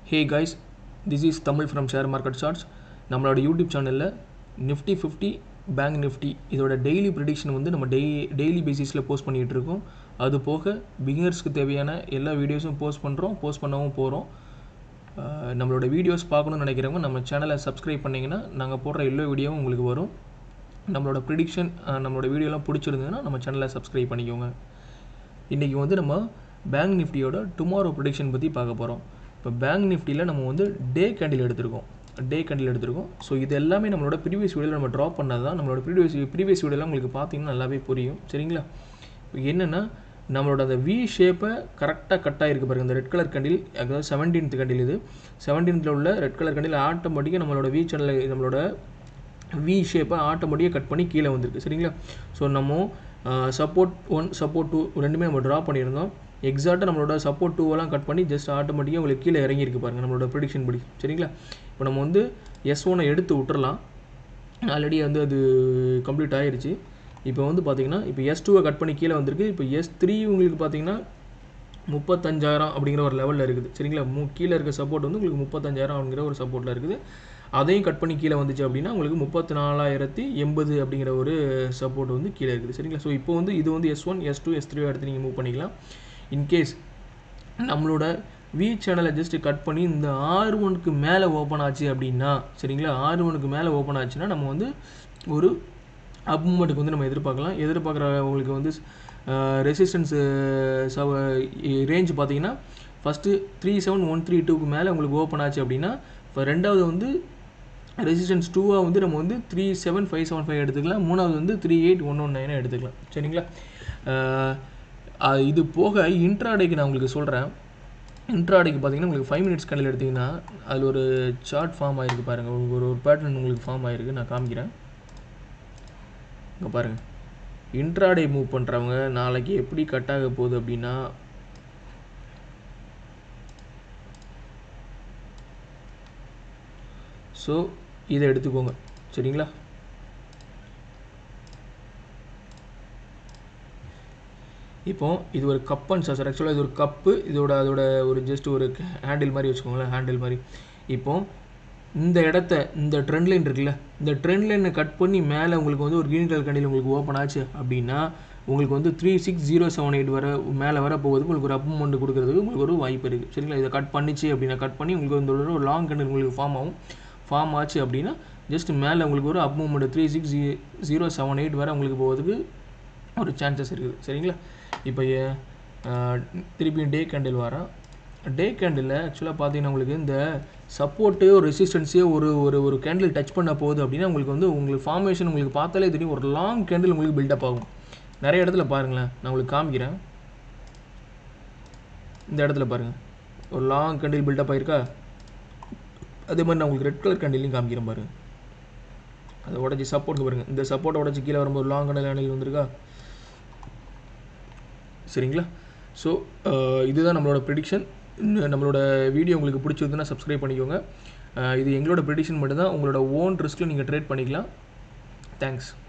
hey guys this is Tamil from share market shorts நம்மளோட YouTube சேனலில் Nifty fifty bank Nifty இதோட daily prediction வந்து நம்ம டெய் டெய்லி பேசிஸில் போஸ்ட் பண்ணிகிட்டு இருக்கோம் அது போக பிகினர்ஸ்க்கு தேவையான எல்லா வீடியோஸும் போஸ்ட் பண்ணுறோம் போஸ்ட் பண்ணவும் போகிறோம் நம்மளோட வீடியோஸ் பார்க்கணும்னு நினைக்கிறவங்க நம்ம சேனலை சப்ஸ்கிரைப் பண்ணிங்கன்னா நாங்கள் போடுற எல்லா வீடியோவும் உங்களுக்கு வரும் நம்மளோட ப்ரிடிக்ஷன் நம்மளோட வீடியோலாம் பிடிச்சிருந்ததுன்னா நம்ம சேனலை சப்ஸ்கிரைப் பண்ணிக்கோங்க இன்றைக்கி வந்து நம்ம பேங்க் நிஃப்டியோட டுமாரோ ப்ரிடிக்ஷன் பற்றி பார்க்க போகிறோம் இப்போ பேங்க் நிஃப்டியில் நம்ம வந்து டே கேண்டில் எடுத்திருக்கோம் டே கேண்டில் எடுத்திருக்கோம் ஸோ இது எல்லாமே நம்மளோட ப்ரீவியஸ் வீடியோவில் நம்ம ட்ராப் பண்ணது தான் நம்மளோட ப்ரீவியஸ் ப்ரீவியஸ் வீடியோலாம் உங்களுக்கு பார்த்தீங்கன்னா நல்லாவே புரியும் சரிங்களா இப்போ என்னென்னா நம்மளோட அந்த வி ஷேப்பை கரெக்டாக கட் ஆகிருக்கு பாருங்கள் இந்த ரெட் கலர் கண்டில் அதாவது செவன்டீன்த் கண்டில் இது செவன்டீன்த்தில் உள்ள ரெட் கலர் கண்டில் ஆட்டோமேட்டிக்காக நம்மளோட வி சேனல் நம்மளோட வி ஷேப்பை ஆட்டோமேட்டிக்காக கட் பண்ணி கீழே வந்திருக்கு சரிங்களா ஸோ நம்ம சப்போர்ட் ஒன் சப்போர்ட் டூ ரெண்டுமே நம்ம ட்ரா பண்ணியிருந்தோம் எக்ஸாக்டாக நம்மளோட சப்போர்ட் டூவெல்லாம் கட் பண்ணி ஜஸ்ட் ஆட்டோமேட்டிக்காக உங்களுக்கு கீழே இறங்கியிருக்கு பாருங்கள் நம்மளோட ப்ரிடிக்ஷன் படி சரிங்களா இப்போ நம்ம வந்து எஸ் ஒனை எடுத்து விட்டுறலாம் ஆல்ரெடி வந்து அது கம்ப்ளீட் ஆகிருச்சு இப்போ வந்து பார்த்தீங்கன்னா இப்போ எஸ் டூவை கட் பண்ணி கீழே வந்திருக்கு இப்போ எஸ் த்ரீ உங்களுக்கு பார்த்தீங்கன்னா முப்பத்தஞ்சாயிரம் அப்படிங்கிற ஒரு லெவலில் இருக்குது சரிங்களா மூ கீழே இருக்க சப்போர்ட் வந்து உங்களுக்கு முப்பத்தஞ்சாயிரம் அப்படிங்கிற ஒரு சப்போர்ட்டில் இருக்குது அதையும் கட் பண்ணி கீழே வந்துச்சு அப்படின்னா உங்களுக்கு முப்பத்தி நாலாயிரத்தி எண்பது அப்படிங்கிற ஒரு சப்போர்ட் வந்து கீழே இருக்குது சரிங்களா ஸோ இப்போ வந்து இது வந்து S one S two S three எடுத்து நீங்கள் மூவ் பண்ணிக்கலாம் இன்கேஸ் நம்மளோட வி சேனலை ஜஸ்ட் கட் பண்ணி இந்த ஆறு ஒனுக்கு மேலே ஓப்பன் ஆச்சு அப்படின்னா சரிங்களா ஆறு ஒனுக்கு மேலே ஓப்பன் ஆச்சுன்னா நம்ம வந்து ஒரு அப் மூமெண்ட்டுக்கு வந்து நம்ம எதிர்பார்க்கலாம் எதிர்பார்க்குறவங்களுக்கு வந்து ரெசிஸ்டன்ஸு சவ ரேஞ்ச் பார்த்தீங்கன்னா first three seven one three டூக்கு மேலே உங்களுக்கு ஓப்பன் ஆச்சு அப்படின்னா இப்போ ரெண்டாவது வந்து ரெசிஸ்டன்ஸ் டூவாக வந்து நம்ம வந்து three seven five seven five எடுத்துக்கலாம் மூணாவது வந்து த்ரீ எயிட் ஒன் ஒன் நைனாக எடுத்துக்கலாம் சரிங்களா இது போக இன்ட்ராடேக்கு நான் உங்களுக்கு சொல்கிறேன் இன்ட்ராடேக்கு பார்த்தீங்கன்னா உங்களுக்கு ஃபைவ் மினிட்ஸ் கண்டில் எடுத்திங்கன்னா அதில் ஒரு சார்ட் ஃபார்ம் ஆகிருக்கு பாருங்கள் உங்களுக்கு ஒரு ஒரு பேட்டர்ன் உங்களுக்கு ஃபார்ம் ஆகிருக்கு நான் காமிக்கிறேன் இங்கே பாருங்கள் இன்ட்ராடே மூவ் பண்ணுறவங்க நாளைக்கு எப்படி கட் ஆக போகுது அப்படின்னா ஸோ இதை எடுத்துக்கோங்க சரிங்களா இப்போ இது ஒரு கப் அண்ட் சார் ஆக்சுவலாக இது ஒரு கப்பு இதோட அதோட ஒரு ஜஸ்ட் ஒரு ஹேண்டில் மாதிரி வச்சுக்கோங்களேன் ஹேண்டில் மாதிரி இப்போ இந்த இடத்த இந்த ட்ரெண்ட் லைன் இருக்குல்ல இந்த ட்ரெண்ட் லைனை கட் பண்ணி மேலே உங்களுக்கு வந்து ஒரு க்ரீன் கலர் கண்டியில் உங்களுக்கு ஓப்பன் ஆச்சு அப்படின்னா உங்களுக்கு வந்து three six zero seven eight வர மேலே வர போகுது உங்களுக்கு ஒரு அப் அமௌண்ட் கொடுக்குறதுக்கு உங்களுக்கு ஒரு வாய்ப்பு இருக்குது சரிங்களா இதை கட் பண்ணிச்சு அப்படின்னா கட் பண்ணி உங்களுக்கு வந்து ஒரு லாங் கண்டில் உங்களுக்கு ஃபார்ம் ஆகும் ஃபார்ம் ஆச்சு அப்படின்னா ஜஸ்ட் மேலே உங்களுக்கு ஒரு up moment three six zero seven eight வரை உங்களுக்கு போகிறதுக்கு ஒரு சான்சஸ் இருக்குது சரிங்களா இப்போ திருப்பியும் டே கேண்டில் வரேன் டே கேண்டில் ஆக்சுவலாக பார்த்தீங்கன்னா உங்களுக்கு இந்த சப்போர்ட்டு ஒரு ரெசிஸ்டன்ஸே ஒரு ஒரு ஒரு கேண்டில் டச் பண்ண போகுது அப்படின்னா உங்களுக்கு வந்து உங்களுக்கு ஃபார்மேஷன் உங்களுக்கு பார்த்தாலே தெரியும் ஒரு லாங் கேண்டில் உங்களுக்கு பில்டப் ஆகும் நிறைய இடத்துல பாருங்களேன் நான் உங்களுக்கு காமிக்கிறேன் இந்த இடத்துல பாருங்கள் ஒரு லாங் கேண்டில் பில்டப் ஆயிருக்கா அதே மாதிரி நான் உங்களுக்கு ரெட் கலர் கேண்டிலையும் காமிக்கிறேன் பாருங்கள் அதை உடச்சி சப்போர்ட் பாருங்கள் இந்த சப்போர்ட்டை உடச்சி கீழே வரும்போது லாங் கேண்டில் கேண்டில் வந்திருக்கா சரிங்களா ஸோ இதுதான் நம்மளோட ப்ரிடிக்ஷன் நம்மளோட வீடியோ உங்களுக்கு பிடிச்சிருந்துன்னா சப்ஸ்கிரைப் பண்ணிக்கோங்க இது எங்களோட ப்ரிடிக்ஷன் மட்டும்தான் உங்களோட ஓன் ரிஸ்க்கில் நீங்கள் ட்ரேட் பண்ணிக்கலாம் தேங்க்ஸ்